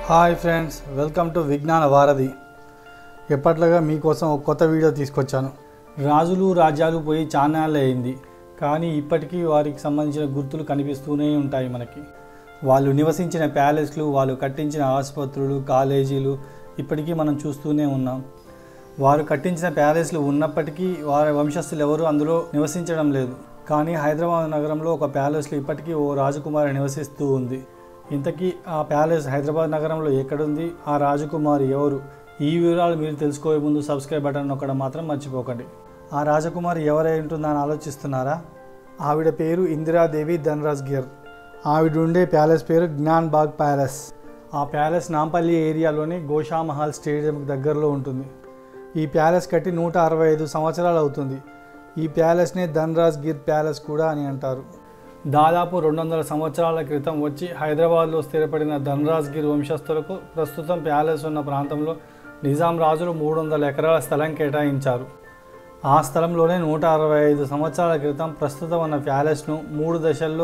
hi friends welcome to విజ్ఞాన వారధి ఎప్పట్లాగా మీకోసం ఒక కొత్త వీడియో తీసుకొచ్చాను రాజులు రాజ్యాలు పోయి చాన్నాళ్ళే అయింది కానీ ఇప్పటికీ వారికి సంబంధించిన గుర్తులు కనిపిస్తూనే ఉంటాయి మనకి వాళ్ళు నివసించిన ప్యాలెస్లు వాళ్ళు కట్టించిన ఆసుపత్రులు కాలేజీలు ఇప్పటికీ మనం చూస్తూనే ఉన్నాం వారు కట్టించిన ప్యాలెస్లు ఉన్నప్పటికీ వారి వంశస్థులు ఎవరు అందులో నివసించడం లేదు కానీ హైదరాబాద్ నగరంలో ఒక ప్యాలెస్లో ఇప్పటికీ ఓ రాజకుమారి నివసిస్తూ ఉంది ఇంతకీ ఆ ప్యాలెస్ హైదరాబాద్ నగరంలో ఎక్కడుంది ఆ రాజకుమారి ఎవరు ఈ వివరాలు మీరు తెలుసుకోవే ముందు సబ్స్క్రైబ్ బటన్ నొక్కడం మాత్రం మర్చిపోకండి ఆ రాజకుమారి ఎవరై ఉంటుందని ఆలోచిస్తున్నారా ఆవిడ పేరు ఇందిరాదేవి ధనరాజ్ గిర్ ఆవిడ ఉండే ప్యాలెస్ పేరు జ్ఞాన్ బాగ్ ప్యాలెస్ ఆ ప్యాలెస్ నాంపల్లి ఏరియాలోని గోషామహల్ స్టేడియం దగ్గరలో ఉంటుంది ఈ ప్యాలెస్ కట్టి నూట అరవై ఐదు సంవత్సరాలు అవుతుంది ఈ ప్యాలెస్నే ధనరాజ్ గిర్ ప్యాలెస్ కూడా అని అంటారు దాదాపు రెండు వందల సంవత్సరాల క్రితం వచ్చి హైదరాబాద్లో స్థిరపడిన ధనరాజ్ గిర్ వంశస్థులకు ప్రస్తుతం ప్యాలెస్ ఉన్న ప్రాంతంలో నిజాం రాజులు మూడు వందల ఎకరాల స్థలం కేటాయించారు ఆ స్థలంలోనే నూట అరవై ఐదు సంవత్సరాల క్రితం ప్రస్తుతం ఉన్న ప్యాలెస్ను మూడు దశల్లో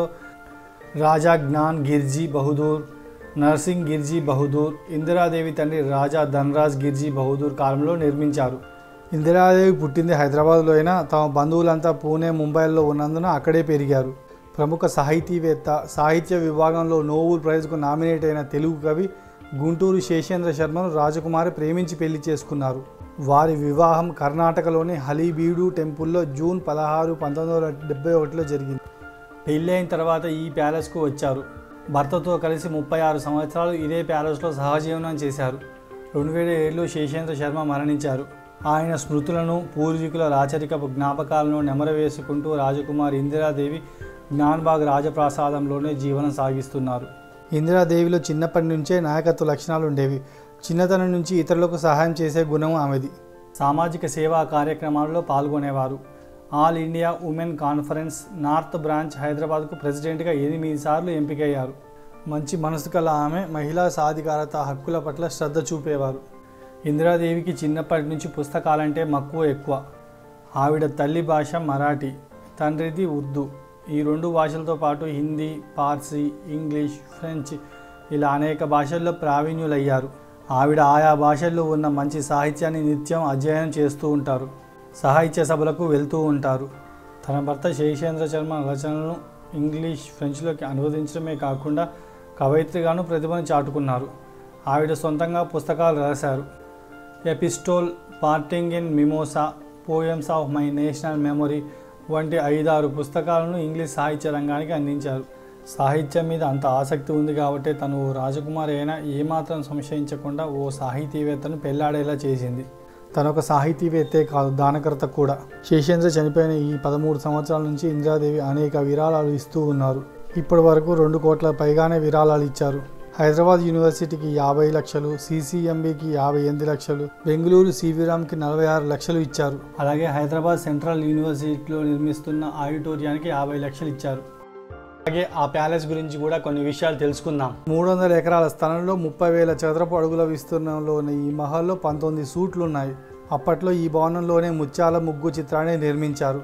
రాజా జ్ఞాన్ గిర్జీ బహదూర్ నర్సింగ్ గిర్జీ బహదూర్ ఇందిరాదేవి తండ్రి రాజా ధనరాజ్ గిర్జీ బహదూర్ కాలంలో నిర్మించారు ఇందిరాదేవి పుట్టింది హైదరాబాద్లో అయినా తమ బంధువులంతా పూణే ముంబైలో ఉన్నందున అక్కడే పెరిగారు ప్రముఖ సాహితీవేత్త సాహిత్య విభాగంలో నోబెల్ ప్రైజ్కు నామినేట్ అయిన తెలుగు కవి గుంటూరు శేషేంద్ర శర్మను రాజకుమారి ప్రేమించి పెళ్లి చేసుకున్నారు వారి వివాహం కర్ణాటకలోని హలీబీడు టెంపుల్లో జూన్ పదహారు పంతొమ్మిది వందల డెబ్బై ఒకటిలో జరిగింది పెళ్ళి అయిన తర్వాత ఈ ప్యాలెస్కు వచ్చారు భర్తతో కలిసి ముప్పై ఆరు సంవత్సరాలు ఇదే ప్యాలెస్లో సహజీవనం చేశారు రెండు వేల ఏడులో శేషేంద్ర శర్మ మరణించారు ఆయన స్మృతులను పూర్వీకుల రాచరికపు జ్ఞాపకాలను నెమరవేసుకుంటూ రాజకుమారి ఇందిరాదేవి జ్ఞాన్బాగ్ రాజప్రాసాదంలోనే జీవనం సాగిస్తున్నారు ఇందిరాదేవిలో చిన్నప్పటి నుంచే నాయకత్వ లక్షణాలు ఉండేవి చిన్నతనం నుంచి ఇతరులకు సహాయం చేసే గుణం ఆమెది సామాజిక సేవా కార్యక్రమాల్లో పాల్గొనేవారు all India women conference north branch హైదరాబాద్కు ప్రెసిడెంట్గా ఎనిమిది సార్లు ఎంపికయ్యారు మంచి మనసు కల ఆమె మహిళా సాధికారత హక్కుల పట్ల శ్రద్ధ చూపేవారు ఇందిరాదేవికి చిన్నప్పటి నుంచి పుస్తకాలంటే మక్కువ ఎక్కువ ఆవిడ తల్లి భాష మరాఠీ తండ్రిది ఉర్దూ ఈ రెండు భాషలతో పాటు హిందీ పార్సీ ఇంగ్లీష్ ఫ్రెంచ్ ఇలా అనేక భాషల్లో ప్రావీణ్యులయ్యారు ఆవిడ ఆయా భాషల్లో ఉన్న మంచి సాహిత్యాన్ని నిత్యం అధ్యయనం చేస్తూ ఉంటారు సాహిత్య సభలకు వెళ్తూ ఉంటారు తన భర్త శేషేంద్ర శర్మ రచనలను ఇంగ్లీష్ ఫ్రెంచ్లోకి అనువదించడమే కాకుండా కవయిత్రిగాను ప్రతిభను చాటుకున్నారు ఆవిడ సొంతంగా పుస్తకాలు రాశారు epistle parting in mimosa poems of my national memory వంటి ఐదారు పుస్తకాలను ఇంగ్లీష్ సాహిత్య రంగానికి అందించారు సాహిత్యం మీద అంత ఆసక్తి ఉంది కాబట్టి తను ఓ రాజకుమారి అయినా ఏమాత్రం సంశయించకుండా ఓ సాహితీవేత్తను పెళ్లాడేలా చేసింది తను ఒక సాహితీవేత్తే కాదు దానకర్త కూడా శేషేంద్ర చనిపోయిన ఈ పదమూడు సంవత్సరాల నుంచి ఇందిరాదేవి అనేక విరాళాలు ఇస్తూ ఉన్నారు ఇప్పటి వరకు రెండు కోట్ల పైగానే విరాళాలు ఇచ్చారు హైదరాబాద్ యూనివర్సిటీకి యాభై లక్షలు సిసిఎంబికి యాభై ఎనిమిది లక్షలు బెంగళూరు సివిరామ్కి నలభై ఆరు లక్షలు ఇచ్చారు అలాగే హైదరాబాద్ సెంట్రల్ యూనివర్సిటీలో నిర్మిస్తున్న ఆడిటోరియానికి యాభై లక్షలు ఇచ్చారు అలాగే ఆ ప్యాలెస్ గురించి కూడా కొన్ని విషయాలు తెలుసుకుందాం మూడు వందల ఎకరాల స్థలంలో ముప్పై వేల చదరపు అడుగుల విస్తీర్ణంలో ఉన్న ఈ మహల్లో పంతొమ్మిది సూట్లు ఉన్నాయి అప్పట్లో ఈ భవనంలోనే ముత్యాల ముగ్గు చిత్రాన్ని నిర్మించారు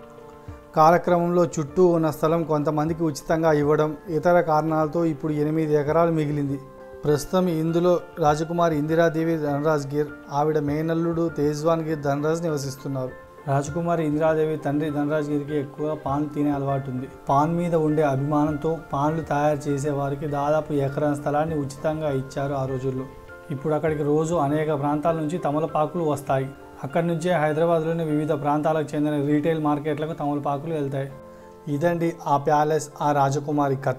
కాలక్రమంలో చుట్టూ ఉన్న స్థలం కొంతమందికి ఉచితంగా ఇవ్వడం ఇతర కారణాలతో ఇప్పుడు ఎనిమిది ఎకరాలు మిగిలింది ప్రస్తుతం ఇందులో రాజకుమారి ఇందిరాదేవి ధనరాజ్ గిర్ ఆవిడ మేనల్లుడు తేజ్వాన్ గిర్ ధనరాజ్ నివసిస్తున్నారు రాజకుమారి ఇందిరాదేవి తండ్రి ధనరాజ్ గిరికి ఎక్కువ పాన్ తినే అలవాటు ఉంది పాన్ మీద ఉండే అభిమానంతో పాన్లు తయారు చేసే వారికి దాదాపు ఎకరం స్థలాన్ని ఉచితంగా ఇచ్చారు ఆ రోజుల్లో ఇప్పుడు అక్కడికి రోజు అనేక ప్రాంతాల నుంచి తమలపాకులు వస్తాయి అక్కడి నుంచే హైదరాబాద్లోని వివిధ ప్రాంతాలకు చెందిన రీటైల్ మార్కెట్లకు తమలపాకులు వెళ్తాయి ఇదండి ఆ ప్యాలెస్ ఆ రాజకుమారి కథ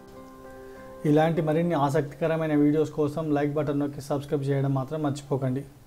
ఇలాంటి మరిన్ని ఆసక్తికరమైన వీడియోస్ కోసం లైక్ బటన్ నొక్కి సబ్స్క్రైబ్ చేయడం మాత్రం మర్చిపోకండి